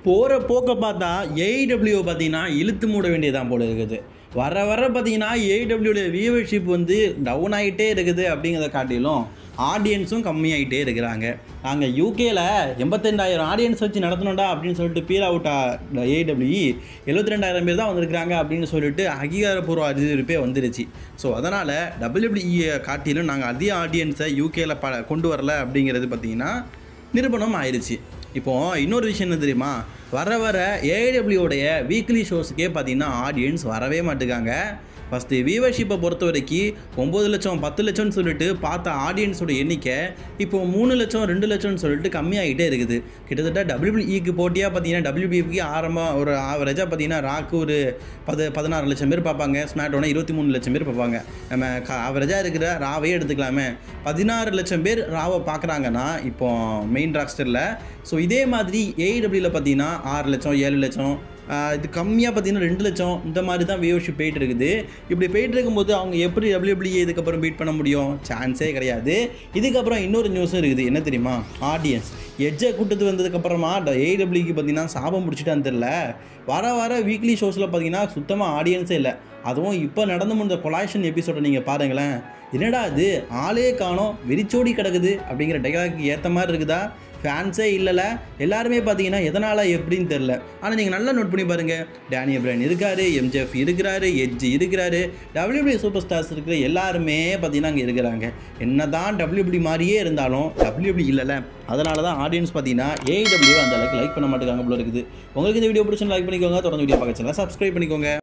போகிற போக்க பார்த்தா ஏஐடபிள்யூ பார்த்தீங்கன்னா இழுத்து மூட வேண்டியதான் போல இருக்குது வர வர பார்த்தீங்கன்னா ஏஐடபிள்யூடைய வியூவர்ஷிப் வந்து டவுன் ஆகிட்டே இருக்குது அப்படிங்கிறத காட்டிலும் ஆடியன்ஸும் கம்மியாகிட்டே இருக்கிறாங்க அங்கே யூகேல எண்பத்தெண்டாயிரம் ஆடியன்ஸ் வச்சு நடத்தணும்டா அப்படின்னு சொல்லிட்டு பீல் அவுட்டா ஏஐடபிள்யூ எழுபத்தி ரெண்டாயிரம் பேர் தான் வந்திருக்கிறாங்க அப்படின்னு சொல்லிட்டு அங்கீகாரப்பூர்வ அறிவிப்பே வந்துருச்சு ஸோ அதனால் டபிள்யூபிள்யூஇயை காட்டிலும் நாங்கள் அதிக ஆடியன்ஸை யூகேல ப கொண்டு வரல அப்படிங்கிறது பார்த்தீங்கன்னா நிரூபணம் ஆயிடுச்சு இப்போ இன்னொரு விஷயம் என்ன தெரியுமா வர வர ஏஐடபிள்யூடைய வீக்லி ஷோஸுக்கே பார்த்தீங்கன்னா ஆடியன்ஸ் வரவே மாட்டுக்காங்க ஃபஸ்ட்டு வியூவர்ஷிப்பை பொறுத்த வரைக்கும் ஒம்பது லட்சம் பத்து லட்சம்னு சொல்லிட்டு பார்த்த ஆடியன்ஸோட எண்ணிக்கை இப்போ மூணு லட்சம் ரெண்டு லட்சம்னு சொல்லிட்டு கம்மியாகிட்டே இருக்குது கிட்டத்தட்ட டபிள்யூபிஇக்கு போட்டியாக பார்த்தீங்கன்னா டபிள்யூபிக்கு ஆரம்பம் ஒரு ஆவரேஜாக பார்த்தீங்கன்னா ராக்கு ஒரு பது பதினாறு லட்சம் பேர் பார்ப்பாங்க ஸ்மாட்டோனா இருபத்தி மூணு லட்சம் பேர் பார்ப்பாங்க நம்ம ஆவரேஜாக இருக்கிற ராவே எடுத்துக்கலாமே பதினாறு லட்சம் பேர் ராவை பார்க்குறாங்கன்னா இப்போ மெயின் ராக்ஸ்டரில் ஸோ இதே மாதிரி ஏஐடபிள்யூவில் பார்த்தீங்கன்னா ஆறு லட்சம் ஏழு லட்சம் ஆஹ் இது கம்மியாக பார்த்தீங்கன்னா ரெண்டு லட்சம் இந்த மாதிரி தான் வியூவர்ஷிப் போயிட்டு இருக்குது இப்படி போயிட்டு இருக்கும்போது அவங்க எப்படி டபிள்யூபிள்யூ இதுக்கப்புறம் பீட் பண்ண முடியும் சான்ஸே கிடையாது இதுக்கப்புறம் இன்னொரு நியூஸும் இருக்குது என்ன தெரியுமா ஆடியன்ஸ் எட்ஜை கூட்டத்து வந்ததுக்கப்புறமா ஏடபிள்யூக்கு பார்த்தீங்கன்னா சாபம் பிடிச்சிட்டான்னு தெரில வர வர வீக்லி ஷோஸில் பார்த்தீங்கன்னா சுத்தமாக ஆடியன்ஸே இல்லை அதுவும் இப்போ நடந்து முடிஞ்ச கொலாஷன் எபிசோடை நீங்கள் பாருங்களேன் என்னடா இது ஆளே காணோம் வெறிச்சோடி கிடக்குது அப்படிங்கிற டைலாக்கு ஏற்ற மாதிரி இருக்குதா ஃபேன்ஸே இல்லைல்ல எல்லாருமே பார்த்தீங்கன்னா எதனால் எப்படின்னு தெரில ஆனால் நீங்கள் நல்லா நோட் பண்ணி பாருங்கள் டேனி பிரான் இருக்காரு எம்ஜெஃப் இருக்கிறாரு எட்ஜ் இருக்கிறாரு டபிள்யூபிள்யூ சூப்பர் ஸ்டார்ஸ் இருக்கிற எல்லாருமே பார்த்தீங்கன்னா அங்கே இருக்கிறாங்க என்ன தான் டபிள்யூபிள்யூ மாதிரியே இருந்தாலும் டபிள்யூபிள்யூ இல்லைல்ல அதனால தான் ஆடியன்ஸ் பார்த்தீங்கன்னா ஏஐடபிள்யூ அந்த அளவுக்கு லைக் பண்ண மாட்டேங்காங்க போல இருக்குது உங்களுக்கு இந்த வீடியோ பிடிச்சி லைக் பண்ணிக்கோங்க தொடர்ந்து வீடியோ பார்க்க சப்ஸ்கிரைப் பண்ணிக்கோங்க